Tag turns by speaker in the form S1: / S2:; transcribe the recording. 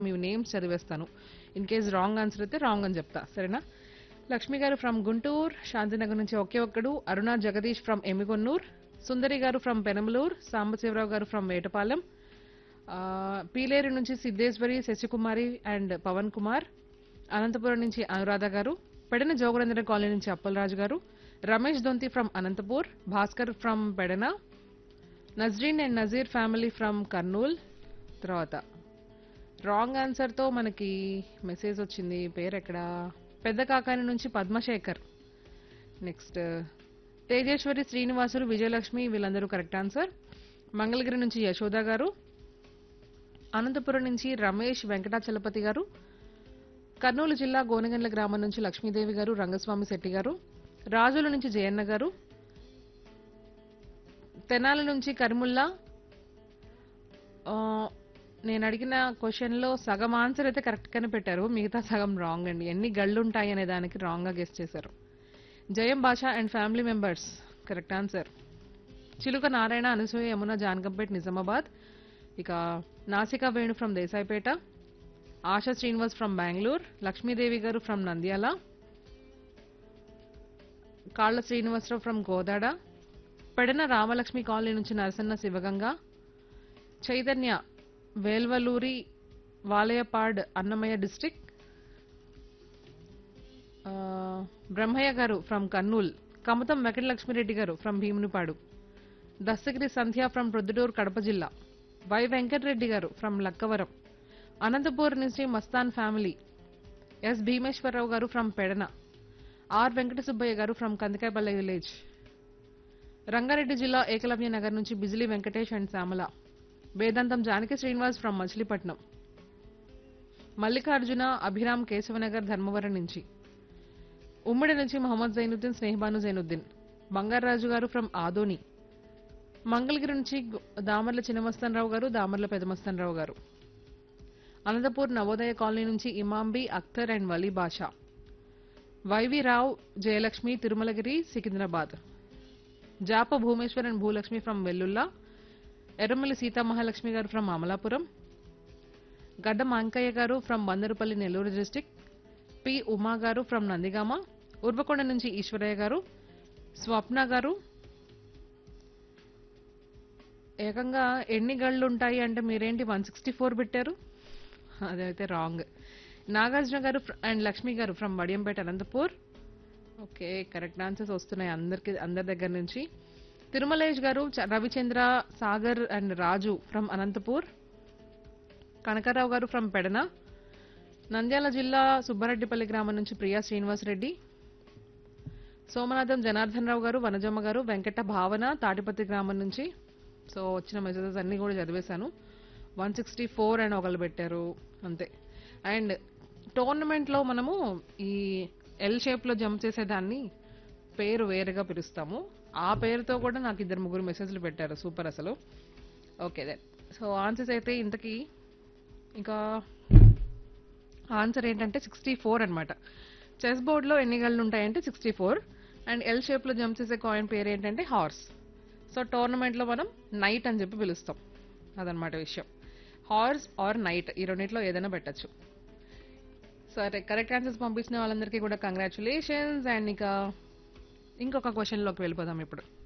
S1: మీ names చదివేస్తాను in case wrong answer అయితే wrong అని చెప్తా సరేనా లక్ష్మి గారు ఫ్రమ్ గుంటూరు శాంతినగర్ నుంచి ఒకే ఒక్కడు అరుణ జగదీష్ ఫ్రమ్ ఎమిగొన్నూర్ సుందరి గారు ఫ్రమ్ పెనమలూరు సాంబశివరావు గారు ఫ్రమ్ వేటపాలెం ఆ, పీలేరు నుంచి సిద్ధేశ్వరి శశికుమారి అండ్ పవన్ కుమార్ అనంతపురం నుంచి అనురాధ గారు పెడన జోగురేంద్ర కాలనీ నుంచి అప్పలరాజు గారు Ramesh Donthi from Anantapur Bhaskar from Pedana Nazreen and Nazeer family from Kurnool తర్వాత రాంగ్ ఆన్సర్తో మనకి మెసేజ్ వచ్చింది పేరు ఎక్కడ పెద్ద కాకాని నుంచి పద్మశేఖర్ నెక్స్ట్ తేజేశ్వరి శ్రీనివాసులు విజయలక్ష్మి వీళ్ళందరూ కరెక్ట్ ఆన్సర్ మంగళగిరి నుంచి యశోద గారు అనంతపురం నుంచి రమేష్ వెంకటాచలపతి గారు కర్నూలు జిల్లా గోనగండ్ల గ్రామం నుంచి లక్ష్మీదేవి గారు రంగస్వామి శెట్టి గారు రాజుల నుంచి జయన్న గారు తెనాలి నుంచి కరిముల్లా ఆ, నేను అడిగిన క్వశ్చన్లో సగం ఆన్సర్ అయితే కరెక్ట్గానే పెట్టారు మిగతా సగం రాంగ్ అండి ఎన్ని గళ్ళు ఉంటాయి అనే దానికి రాంగ్గా గెస్ట్ చేశారు Jayam Basha and family members correct answer Chiluka Narayana Anasuya Yamuna Jankampet Nizamabad ఇక నాసికా వేణు ఫ్రమ్ దేశాయిపేట ఆశా శ్రీనివాస్ ఫ్రమ్ బెంగళూరు లక్ష్మీదేవి గారు from Nandyal Kalla Srinivasarao from Godada Pedana Ramalakshmi colony నుంచి నరసన్న శివగంగ చైతన్య వేల్వలూరి వాలయపాడ్ అన్నమయ్య డిస్టిక్ బ్రహ్మయ్య గారు ఫ్రమ్ కర్నూల్ కమతం వెంకటలక్ష్మిరెడ్డి గారు ఫ్రమ్ భీమునిపాడు దస్తగిరి సంధ్య ఫ్రమ్ ప్రొద్దుటూరు కడప జిల్లా వై వెంకటరెడ్డి గారు ఫ్రమ్ లక్కవరం అనంతపూర్ నుంచి మస్తాన్ ఫ్యామిలీ ఎస్ భీమేశ్వరరావు గారు ఫ్రమ్ పెడన ఆర్ వెంకట సుబ్బయ్య గారు ఫ్రమ్ కందికాయపల్లె విలేజ్ రంగారెడ్డి జిల్లా ఏకలవ్య నగర్ నుంచి బిజిలీ వెంకటేష్ అండ్ శ్యామల వేదాంతం జానకి శ్రీనివాస్ ఫ్రమ్ మచిలీపట్నం మల్లికార్జున అభిరామ్ కేశవనగర్ ధర్మవరం నుంచి ఉమ్మడి నుంచి మహమ్మద్ జైనుద్దీన్ స్నేహబాను జైనుద్దీన్ బంగారాజు గారు ఫ్రమ్ ఆదోని మంగళగిరి నుంచి గు- దామర్ల చిన్నమస్తనరావు గారు దామర్ల పెదమస్తనరావు గారు అనంతపూర్ నవోదయ కాలనీ నుంచి Imambi Akhtar and Vali Basha Y V Rao Jayalakshmi Tirumalagiri Secunderabad Japa Bhumeshwar and Bhulakshmi from Vellulla Erramalli Seetamahalakshmi గారు ఫ్రమ్ అమలాపురం గడ్డ మాంకయ్య గారు from Bandarupalli Nellore district P Uma గారు ఫ్రమ్ నందిగామ ఉర్వకొండ నుంచి ఈశ్వరయ్య గారు స్వప్న గారు ఏకంగా ఎన్ని గళ్ళు ఉంటాయి అంటే మీరేంటి వన్ సిక్స్టీ ఫోర్ పెట్టారు అదైతే రాంగ్ నాగార్జున గారు ఫ్ర- అండ్ లక్ష్మి గారు from Vadiyampeta Anantapur okay correct answers వస్తున్నాయి అందరికి అందరి దగ్గర నుంచి తిరుమలేష్ గారు చ- రవిచంద్ర సాగర్ అండ్ రాజు ఫ్రమ్ అనంతపూర్ కనకారావు గారు ఫ్రమ్ పెడన నంద్యాల జిల్లా సుబ్బారెడ్డిపల్లి గ్రామం నుంచి ప్రియా శ్రీనివాస్ రెడ్డి సోమనాథం జనార్దన్ రావు గారు వనజమ్మ గారు వెంకట భావన తాటిపత్రి గ్రామం నుంచి సో వచ్చిన మెసేజెస్ అన్ని కూడా చదివేశాను వన్ సిక్స్టీ ఫోర్ అని ఒకళ్ళు పెట్టారు అంతే అండ్ టోర్నమెంట్లో మనము ఈ ఎల్ షేప్లో జంప్ చేసేదాన్ని పేరు వేరుగా పిలుస్తాము ఆ పేరుతో కూడా నాకు ఇద్దరు ముగ్గురు మెసేజ్లు పెట్టారు సూపర్ అసలు ఓకే దెన్ సో ఆన్సర్స్ అయితే ఇంతకీ ఇంకా ఆన్సర్ ఏంటంటే సిక్స్టీ ఫోర్ అనమాట చెస్ బోర్డ్లో ఎన్ని గళ్ళు ఉంటాయంటే సిక్స్టీ ఫోర్ అండ్ ఎల్ షేప్లో జంప్ చేసే కాయిన్ పేరు ఏంటంటే హార్స్ సో టోర్నమెంట్లో మనం నైట్ అని చెప్పి పిలుస్తాం అదనమాట విషయం హార్స్ ఆర్ నైట్ ఈ రెండింటిలో ఏదైనా పెట్టచ్చు సరే కరెక్ట్ ఆన్సర్స్ పంపించిన వాళ్ళందరికీ కూడా కంగ్రాచులేషన్స్ అండ్ ఇక ఇంకొక క్వశ్చన్లోకి వెళ్ళిపోదాం ఇప్పుడు